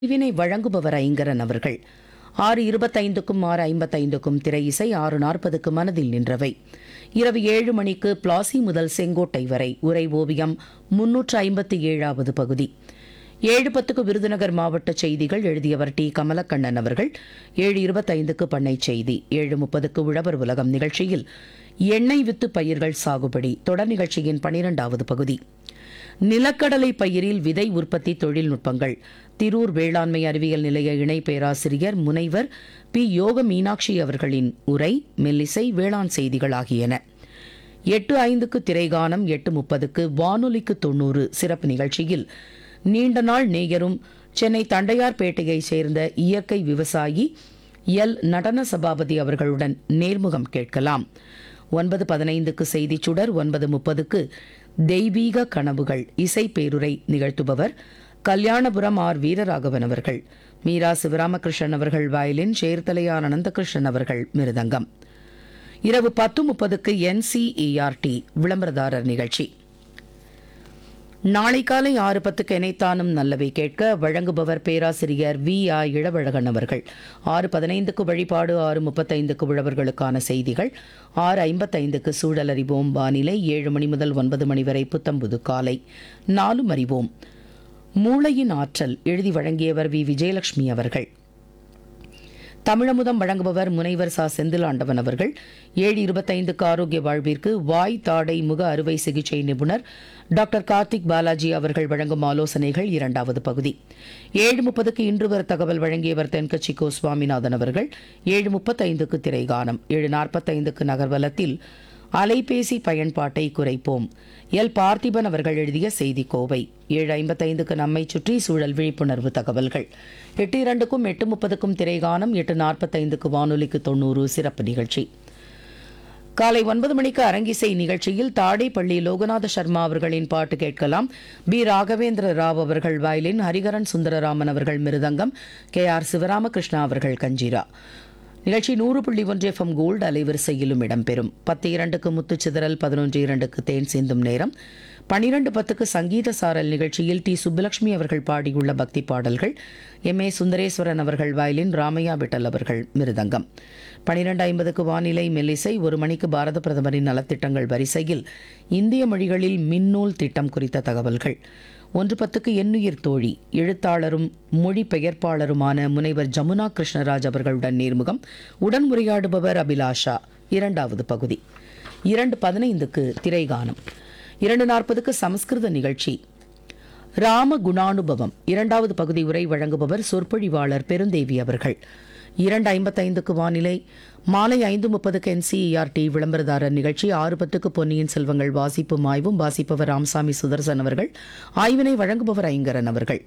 அறிவினை வழங்குபவர் ஐங்கரன் அவர்கள் ஆறு இருபத்தைந்துக்கும் ஆறு ஐம்பத்தைந்துக்கும் திரை இசை ஆறு நாற்பதுக்கு மனதில் நின்றவை இரவு ஏழு மணிக்கு பிளாசி முதல் செங்கோட்டை வரை உரை ஓவியம் முன்னூற்று ஐம்பத்தி ஏழாவது பகுதி ஏழு பத்துக்கு விருதுநகர் மாவட்ட செய்திகள் எழுதியவர் டி கமலக்கண்ணன் அவர்கள் ஏழு இருபத்தைந்துக்கு பண்ணை செய்தி ஏழு முப்பதுக்கு உழவர் உலகம் நிகழ்ச்சியில் எண்ணெய் வித்து பயிர்கள் சாகுபடி தொடர் நிகழ்ச்சியின் பனிரெண்டாவது பகுதி நிலக்கடலை பயிரில் விதை உற்பத்தி தொழில்நுட்பங்கள் திரூர் வேளாண்மை அறிவியல் நிலைய இணை பேராசிரியர் முனைவர் பி யோக மீனாட்சி அவர்களின் உரை மெல்லிசை வேளாண் செய்திகள் ஆகியன எட்டு ஐந்துக்கு திரைகானம் எட்டு முப்பதுக்கு வானொலிக்கு தொண்ணூறு சிறப்பு நிகழ்ச்சியில் நீண்ட நாள் நேயரும் சென்னை தண்டையார்பேட்டையைச் சேர்ந்த இயற்கை விவசாயி எல் நடன சபாபதி அவர்களுடன் நேர்முகம் கேட்கலாம் ஒன்பது பதினைந்துக்கு செய்திச் சுடர் ஒன்பது முப்பதுக்கு தெய்வீக கனவுகள் இசை பேருரை நிகழ்த்துபவர் கல்யாணபுரம் ஆர் வீரராகவன் அவர்கள் மீரா சிவராமகிருஷ்ணன் அவர்கள் வயலின் சேர்த்தலையார் அனந்தகிருஷ்ணன் அவர்கள் மிருதங்கம் இரவு பத்து முப்பதுக்கு என்சிஇஆர்டி விளம்பரதாரர் நிகழ்ச்சி நாளை காலை ஆறு பத்துக்கு எனைத்தானும் நல்லவை கேட்க வழங்குபவர் பேராசிரியர் வி ஆ இளவழகன் அவர்கள் ஆறு பதினைந்துக்கு வழிபாடு ஆறு முப்பத்தைந்துக்கு உழவர்களுக்கான செய்திகள் ஆறு ஐம்பத்தைந்துக்கு சூழல் அறிவோம் வானிலை ஏழு மணி முதல் ஒன்பது மணி வரை புத்தம்புது காலை நாலும் அறிவோம் மூளையின் ஆற்றல் எழுதி வழங்கியவர் வி விஜயலட்சுமி அவர்கள் தமிழமுதம் வழங்குபவர் முனைவர் சா செந்திலாண்டவன் அவர்கள் ஏழு இருபத்தைந்துக்கு ஆரோக்கிய வாழ்விற்கு வாய் தாடை முக அறுவை சிகிச்சை நிபுணர் டாக்டர் கார்த்திக் பாலாஜி அவர்கள் வழங்கும் ஆலோசனைகள் இரண்டாவது பகுதி ஏழு முப்பதுக்கு இன்று வர தகவல் வழங்கியவர் தென்கட்சி கோ சுவாமிநாதன் அவர்கள் ஏழு முப்பத்தைந்துக்கு திரைகானம் ஏழு நாற்பத்தைந்துக்கு நகர்வலத்தில் அலைபேசி பயன்பாட்டை குறைப்போம் எல் பார்த்திபன் அவர்கள் எழுதிய செய்தி கோவை ஏழு ஐம்பத்தைந்துக்கு நம்மை சுற்றி சூழல் விழிப்புணர்வு தகவல்கள் எட்டு இரண்டுக்கும் எட்டு முப்பதுக்கும் திரைகானம் எட்டு நாற்பத்தைந்துக்கு வானொலிக்கு தொண்ணூறு சிறப்பு நிகழ்ச்சி காலை ஒன்பது மணிக்கு அரங்கிசை நிகழ்ச்சியில் தாடைப்பள்ளி லோகநாத சர்மா அவர்களின் பாட்டு கேட்கலாம் பி ராகவேந்திர ராவ் அவர்கள் வயலின் ஹரிகரன் சுந்தரராமன் அவர்கள் மிருதங்கம் கே ஆர் சிவராமகிருஷ்ணா அவர்கள் கஞ்சிரா நிகழ்ச்சி நூறு புள்ளி ஒன்று எஃப்எம் கோல்டு அலைவரிசையிலும் இடம்பெறும் பத்து இரண்டுக்கு முத்துச்சிதறல் பதினொன்று இரண்டுக்கு தேன் சிந்தும் நேரம் பனிரெண்டு பத்துக்கு சங்கீத சாரல் நிகழ்ச்சியில் டி சுப்புலட்சுமி அவர்கள் பாடியுள்ள பக்தி பாடல்கள் எம் ஏ சுந்தரேஸ்வரன் அவர்கள் வயலின் ராமையா விட்டல் அவர்கள் மிருதங்கம் பனிரெண்டு ஐம்பதுக்கு வானிலை மெல்லிசை ஒரு மணிக்கு பாரத பிரதமரின் நலத்திட்டங்கள் வரிசையில் இந்திய மொழிகளில் மின்னூல் திட்டம் குறித்த தகவல்கள் ஒன்று பத்துக்கு எண்ணுயிர் தோழி எழுத்தாளரும் மொழிபெயர்ப்பாளருமான முனைவர் ஜமுனா கிருஷ்ணராஜ் அவர்களுடன் நேர்முகம் உடன் உரையாடுபவர் அபிலாஷா இரண்டாவது பகுதி இரண்டு பதினைந்துக்கு திரைகானம் இரண்டு நாற்பதுக்கு சமஸ்கிருத நிகழ்ச்சி ராம குணானுபவம் இரண்டாவது பகுதி உரை வழங்குபவர் சொற்பொழிவாளர் பெருந்தேவி அவர்கள் இரண்டு ஐம்பத்தைந்துக்கு வானிலை மாலை ஐந்து முப்பதுக்கு என்சிஇஆர்டி விளம்பரதாரர் நிகழ்ச்சி ஆறு பத்துக்கு பொன்னியின் செல்வங்கள் வாசிப்பும் ஆய்வும் வாசிப்பவர் ராமசாமி சுதர்சன் அவர்கள் ஆய்வினை வழங்குபவர் ஐங்கரன் அவர்கள்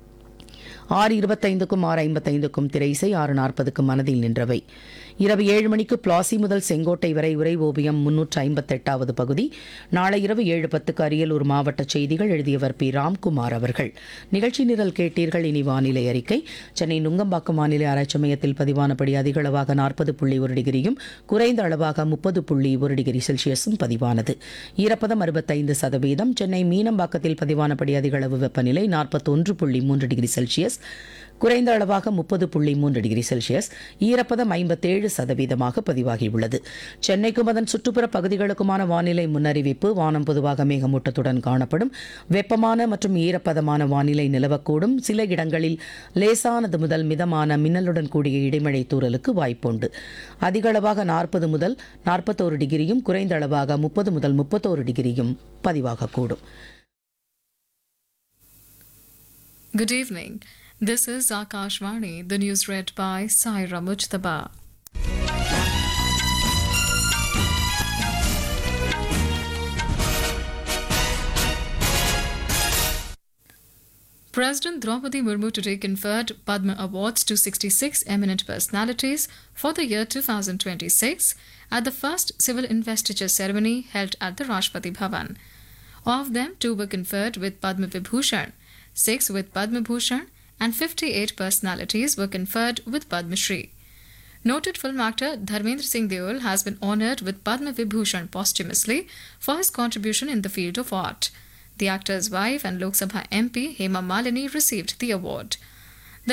ஆறு இருபத்தைந்துக்கும் ஆறு ஐம்பத்தைந்துக்கும் திரை இசை ஆறு நாற்பதுக்கு மனதில் நின்றவை இரவு ஏழு மணிக்கு பிளாசி முதல் செங்கோட்டை வரை உரை ஓவியம் முன்னூற்று ஐம்பத்தெட்டாவது பகுதி நாளை இரவு ஏழு பத்துக்கு அரியலூர் மாவட்ட செய்திகள் எழுதியவர் பி ராம்குமார் அவர்கள் நிகழ்ச்சி நிரல் கேட்டீர்கள் இனி வானிலை அறிக்கை சென்னை நுங்கம்பாக்கம் வானிலை ஆராய்ச்சி மையத்தில் பதிவானபடி அதிக அளவாக நாற்பது புள்ளி ஒரு டிகிரியும் குறைந்த அளவாக முப்பது புள்ளி ஒரு டிகிரி செல்சியஸும் பதிவானது ஈரப்பதம் அறுபத்தைந்து சதவீதம் சென்னை மீனம்பாக்கத்தில் பதிவானபடி அதிக அளவு வெப்பநிலை நாற்பத்தொன்று புள்ளி மூன்று டிகிரி செல்சியஸ் குறைந்த அளவாக முப்பது புள்ளி மூன்று டிகிரி செல்சியஸ் ஈரப்பதம் ஐம்பத்தேழு சதவீதமாக பதிவாகியுள்ளது சென்னைக்கும் அதன் சுற்றுப்புற பகுதிகளுக்குமான வானிலை முன்னறிவிப்பு வானம் பொதுவாக மேகமூட்டத்துடன் காணப்படும் வெப்பமான மற்றும் ஈரப்பதமான வானிலை நிலவக்கூடும் சில இடங்களில் லேசானது முதல் மிதமான மின்னலுடன் கூடிய இடைமழை தூறலுக்கு வாய்ப்புண்டு அதிக அளவாக நாற்பது முதல் நாற்பத்தோரு டிகிரியும் குறைந்த அளவாக முப்பது முதல் முப்பத்தோரு டிகிரியும் பதிவாகக்கூடும் Good evening. This is Akashvani, the news read by Saira Mujtaba. President Draupadi Murmu today conferred Padma Awards to 66 eminent personalities for the year 2026 at the first civil investiture ceremony held at the Rashtrapati Bhavan. Of them, two were conferred with Padma Vibhushan, six with Padma Bhushan, and 58 personalities were conferred with Padma Shri. Noted film actor Dharmendra Singh Deol has been honored with Padma Vibhushan posthumously for his contribution in the field of art. The actor's wife and Lok Sabha MP Hema Malini received the award.